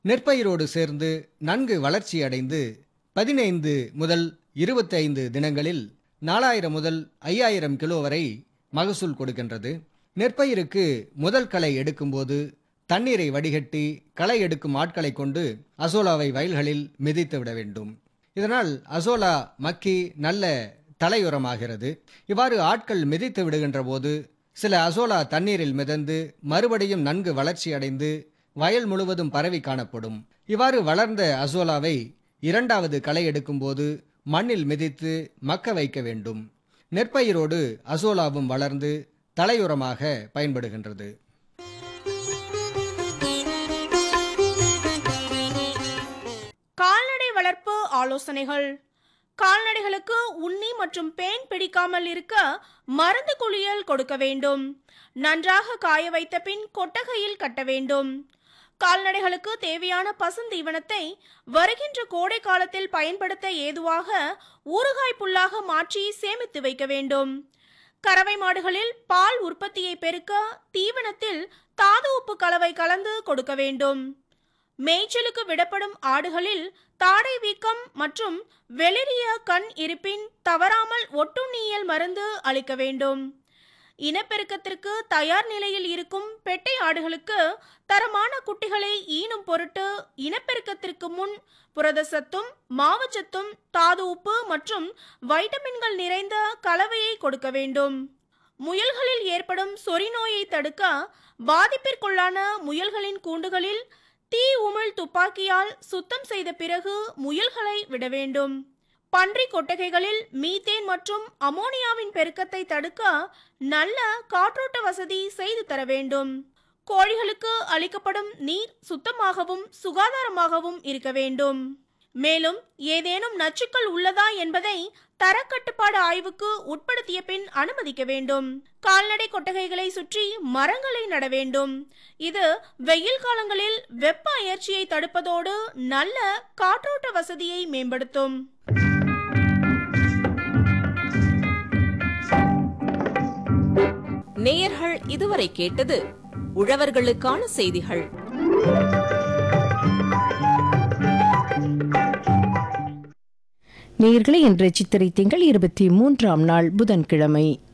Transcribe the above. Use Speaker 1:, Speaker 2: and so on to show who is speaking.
Speaker 1: நெற்பயிரோடு சேர்ந்து நன்கு வளர்ச்சியடைந்து பதினைந்து முதல் இருபத்தைந்து தினங்களில் நாலாயிரம் முதல் ஐயாயிரம் கிலோ வரை மகசூல் கொடுக்கின்றது நெற்பயிருக்கு முதல் களை எடுக்கும்போது தண்ணீரை வடிகட்டி களை எடுக்கும் ஆட்களை கொண்டு அசோலாவை வயல்களில் மிதித்து விட வேண்டும் இதனால் அசோலா மக்கி நல்ல தலையுரமாகிறது இவ்வாறு ஆட்கள் மிதித்து விடுகின்ற போது சில அசோலா தண்ணீரில் மிதந்து மறுபடியும் நன்கு வளர்ச்சி அடைந்து வயல் முழுவதும் பரவி காணப்படும் இவ்வாறு வளர்ந்த அசோலாவை இரண்டாவது களை எடுக்கும்போது மண்ணில் மிதித்து மக்க வைக்க வேண்டும் நெற்பயிரோடு அசோலாவும் வளர்ந்து தலையுரமாக பயன்படுகின்றது
Speaker 2: கால்நடை வளர்ப்பு ஆலோசனைகள் கால்நடைகளுக்கு உண்ணி மற்றும் பேன் பிடிக்காமல் இருக்க மருந்து குளியல் கொடுக்க வேண்டும் நன்றாக காய வைத்த பின் கொட்டகையில் கட்ட வேண்டும் கால்நடைகளுக்கு தேவையான பசுந்தீவனத்தை வருகின்ற கோடை காலத்தில் பயன்படுத்த ஏதுவாக ஊறுகாய் புல்லாக மாற்றி சேமித்து வைக்க வேண்டும் கறவை மாடுகளில் பால் உற்பத்தியை பெருக்க தீவனத்தில் தாது உப்பு கலவை கலந்து கொடுக்க வேண்டும் மேய்ச்சலுக்கு விடப்படும் ஆடுகளில் தாடை வீக்கம் மற்றும் வெளிரிய கண் இருப்பின் தவறாமல் ஒட்டுண்ணியல் மருந்து அளிக்க வேண்டும் இனப்பெருக்கத்திற்கு தயார் நிலையில் இருக்கும் பெட்டை ஆடுகளுக்கு தரமான குட்டிகளை ஈனும் பொருட்டு இனப்பெருக்கத்திற்கு முன் புரதசத்தும் மாவுச்சத்தும் தாது உப்பு மற்றும் வைட்டமின்கள் நிறைந்த கலவையை கொடுக்க வேண்டும் முயல்களில் ஏற்படும் சொறி நோயை தடுக்க பாதிப்பிற்குள்ளான முயல்களின் கூண்டுகளில் தீ உமிழ் துப்பாக்கியால் சுத்தம் செய்த பிறகு முயல்களை விட வேண்டும் பன்றி கொட்டகைகளில் மீத்தேன் மற்றும் அமோனியாவின் பெருக்கத்தை தடுக்க நல்ல காற்றோட்ட வசதி செய்து தர வேண்டும் கோழிகளுக்கு அளிக்கப்படும் நீர் சுத்தமாகவும் சுகாதாரமாகவும் இருக்க வேண்டும் மேலும் ஏதேனும் நச்சுக்கள் உள்ளதா என்பதை தரக்கட்டுப்பாடு ஆய்வுக்கு உட்படுத்திய பின் அனுமதிக்க வேண்டும் கால்நடை கொட்டகைகளை சுற்றி மரங்களை நட வேண்டும் இது வெயில் காலங்களில் வெப்ப அயற்சியை தடுப்பதோடு நல்ல காற்றோட்ட வசதியை மேம்படுத்தும்
Speaker 3: நேயர்கள் இதுவரை கேட்டது உழவர்களுக்கான செய்திகள்
Speaker 4: நேயர்களே இன்று சித்திரை திங்கள் இருபத்தி மூன்றாம் நாள் புதன்கிழமை